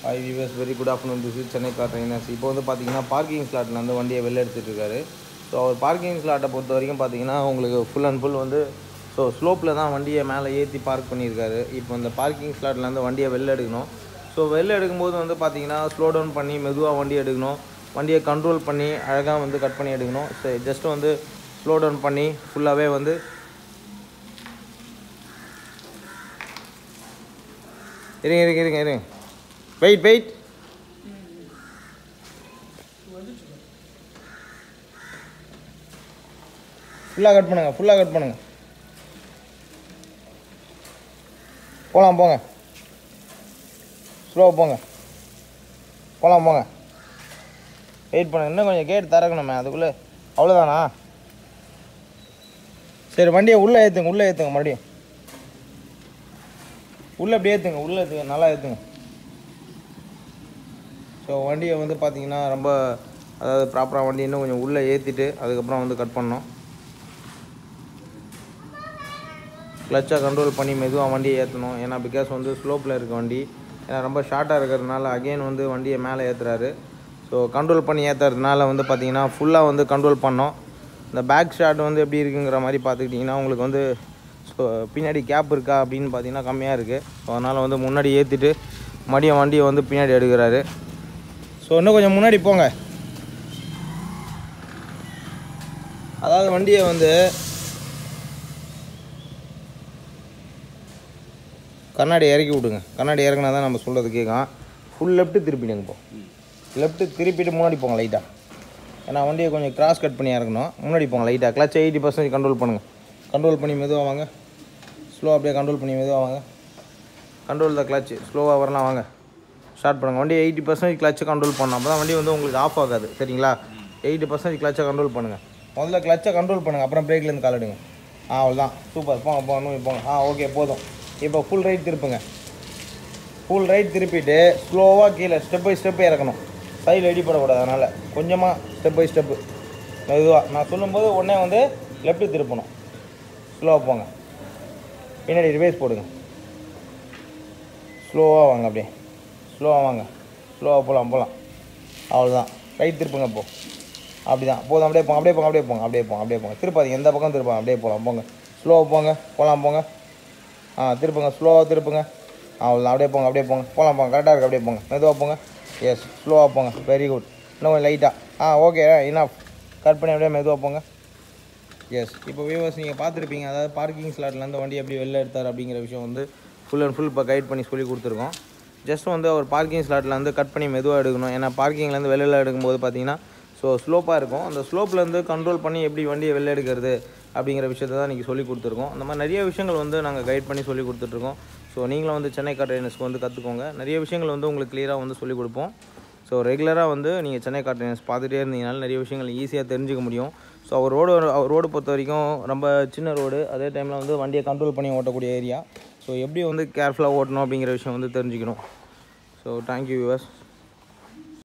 hi viewers very good afternoon this is Chennai car trainers இப்போ வந்து பார்த்தீங்கன்னா பார்க்கிங் ஸ்லாட்டில் வந்து வண்டியை வெளில எடுத்துகிட்டு இருக்காரு ஸோ அவர் பார்க்கிங் ஸ்லாட்டை பொறுத்த வரைக்கும் பார்த்தீங்கன்னா உங்களுக்கு ஃபுல் அண்ட் ஃபுல் வந்து ஸோ ஸ்லோப்பில் தான் வண்டியை மேலே ஏற்றி பார்க் பண்ணியிருக்காரு இப்போ இந்த பார்க்கிங் ஸ்லாட்லேருந்து வண்டியை வெளில எடுக்கணும் ஸோ வெளில எடுக்கும்போது வந்து பார்த்தீங்கன்னா ஸ்லோ டவுன் பண்ணி மெதுவாக வண்டி எடுக்கணும் வண்டியை கண்ட்ரோல் பண்ணி அழகாக வந்து கட் பண்ணி எடுக்கணும் ஸோ ஜஸ்ட் வந்து ஸ்லோ டவுன் பண்ணி ஃபுல்லாகவே வந்து இருங்க இருங்க இருங்க இருங்க வெயிட் வெயிட் ஃபுல்லாக கட் பண்ணுங்க ஃபுல்லாக கட் பண்ணுங்க போகலாம் போங்க ஸ்லோவாக போங்க போகலாம் போங்க வெயிட் பண்ணுங்க இன்னும் கொஞ்சம் கேட் திறக்கணுமே அதுக்குள்ளே அவ்வளோதானா சரி வண்டியை உள்ளே ஏற்றுங்க உள்ளே ஏற்றுங்க மறுபடியும் உள்ளே அப்படியே ஏற்றுங்க உள்ளே ஏற்றுங்க நல்லா ஏற்றுங்க ஸோ வண்டியை வந்து பார்த்தீங்கன்னா ரொம்ப அதாவது ப்ராப்பராக வண்டி இன்னும் கொஞ்சம் உள்ளே ஏற்றிட்டு அதுக்கப்புறம் வந்து கட் பண்ணோம் கிளச்சை கண்ட்ரோல் பண்ணி மெதுவாக வண்டியை ஏற்றணும் ஏன்னா பிகாஸ் வந்து ஸ்லோப்பில் இருக்க வண்டி ஏன்னா ரொம்ப ஷார்ட்டாக இருக்கிறதுனால அகெயின் வந்து வண்டியை மேலே ஏற்றுறாரு ஸோ கண்ட்ரோல் பண்ணி ஏற்றுறதுனால வந்து பார்த்தீங்கன்னா ஃபுல்லாக வந்து கண்ட்ரோல் பண்ணோம் இந்த பேக் ஷாட் வந்து எப்படி இருக்குங்கிற மாதிரி பார்த்துக்கிட்டிங்கன்னா உங்களுக்கு வந்து ஸோ பின்னாடி கேப் இருக்கா அப்படின்னு பார்த்தீங்கன்னா கம்மியாக இருக்குது ஸோ அதனால் வந்து முன்னாடி ஏற்றிட்டு மறுபடியும் வண்டியை வந்து பின்னாடி எடுக்கிறாரு ஸோ இன்னும் கொஞ்சம் முன்னாடி போங்க அதாவது வண்டியை வந்து கண்ணாடி இறக்கி விடுங்க கண்ணாடி இறக்குனா தான் நம்ம சொல்கிறது கேட்கும் ஃபுல் லெஃப்ட்டு திருப்பிடுங்க இப்போ லெஃப்ட்டு திருப்பிட்டு முன்னாடி போங்க லைட்டாக ஏன்னா வண்டியை கொஞ்சம் கிராஸ் கட் பண்ணி இறக்கணும் முன்னாடி போங்க லைட்டாக கிளச் எயிட்டி பர்சன்டேஜ் கண்ட்ரோல் பண்ணுங்கள் கண்ட்ரோல் பண்ணி மெதுவாக வாங்க ஸ்லோ அப்படியே கண்ட்ரோல் பண்ணி மெதுவாக வாங்க கண்ட்ரோல் த கிளச் ஸ்லோவாக வரலாம் வாங்க ஸ்டார்ட் பண்ணுங்கள் வண்டி எயிட்டி பர்சன்டேஜ் கிளச்சை கண்ட்ரோல் பண்ணணும் அப்போ தான் வண்டி வந்து உங்களுக்கு ஆஃப் ஆகாது சரிங்களா எயிட்டி பர்சன்டேஜ் கிளச்சை கண்ட்ரோல் பண்ணுங்கள் முதல்ல கிளச்சை கண்ட்ரோல் பண்ணுங்கள் அப்புறம் பிரேக்லேருந்து கால் எடுங்க ஆ அவ்வளோதான் சூப்பர் போங்க போங்க நூறு போங்க ஆ ஓகே போதும் இப்போ ஃபுல் ரைட் திருப்புங்க ஃபுல் ரைட் திருப்பிட்டு ஸ்லோவாக கீழே ஸ்டெப் பை ஸ்டெப் இறக்கணும் சைடில் அடிப்படக்கூடாது அதனால் கொஞ்சமாக ஸ்டெப் பை ஸ்டெப்பு மெதுவாக நான் சொல்லும்போது உடனே வந்து லெஃப்ட்டு திருப்பணும் ஸ்லோவாக போங்க பின்னாடி ரிவைஸ் போடுங்க ஸ்லோவாக வாங்க அப்படியே ஸ்லோவாக வாங்க ஸ்லோவாக போகலாம் போகலாம் அவ்வளோதான் ரைட் திருப்புங்க இப்போ அப்படி தான் போதும் அப்படியே போங்க அப்படியே போங்க அப்படியே போங்க அப்படியே போங்க அப்படியே போங்க திருப்பாதீங்க எந்த பக்கம் திருப்பாங்க அப்படியே போகலாம் போங்க ஸ்லோவாக போங்க போகலாம் போங்க ஆ திருப்புங்க ஸ்லோவாக திருப்புங்க அவ்வளோதான் அப்படியே போங்க அப்படியே போங்க போகலாம் போங்க கரெக்டாக இருக்குது அப்படியே போங்க மெதுவாக போங்க எஸ் ஸ்லோவாக போங்க வெரி குட் இன்னும் கொஞ்சம் லைட்டாக ஆ ஓகே இனாஃப் கட் பண்ணி அப்படியே மெதுவாக போங்க எஸ் இப்போ வியூவர்ஸ் நீங்கள் பார்த்துருப்பீங்க அதாவது பார்க்கிங் ஸ்லாட்லேருந்து வண்டி எப்படி வெளில எடுத்தார் அப்படிங்கிற விஷயம் வந்து ஃபுல் அண்ட் ஃபுல் இப்போ கைட் பண்ணி சொல்லி கொடுத்துருக்கோம் ஜஸ்ட் வந்து அவர் பார்க்கிங் ஸ்லாட்லேருந்து கட் பண்ணி மெதுவாக எடுக்கணும் ஏன்னா பார்க்கிங்லேருந்து வெளியில் எடுக்கும்போது பார்த்தீங்கன்னா ஸோ ஸ்லோப்பாக இருக்கும் அந்த ஸ்லோப்லேருந்து கண்ட்ரோல் பண்ணி எப்படி வண்டியை வெளில எடுக்கிறது அப்படிங்கிற விஷயத்தை தான் இன்றைக்கி சொல்லி கொடுத்துருக்கோம் அந்த மாதிரி நிறைய விஷயங்கள் வந்து நாங்கள் கைட் பண்ணி சொல்லி கொடுத்துட்ருக்கோம் ஸோ நீங்களும் வந்து சென்னை கார் ட்ரைனர்ஸ்க்கு வந்து கற்றுக்கோங்க நிறைய விஷயங்கள் வந்து உங்களுக்கு கிளியராக வந்து சொல்லிக் கொடுப்போம் ஸோ ரெகுலராக வந்து நீங்கள் சென்னை கார் ட்ரைனர்ஸ் பார்த்துட்டே இருந்தீங்கனால நிறைய விஷயங்கள் ஈஸியாக தெரிஞ்சுக்க முடியும் so our road our road பொறுத்த வரைக்கும் ரொம்ப சின்ன ரோடு அதே டைமில் வந்து வண்டியை கண்ட்ரோல் பண்ணி ஓட்டக்கூடிய ஏரியா ஸோ எப்படி வந்து கேர்ஃபுல்லாக ஓட்டணும் அப்படிங்கிற விஷயம் வந்து தெரிஞ்சுக்கணும் ஸோ தேங்க்யூ வியூவர்ஸ்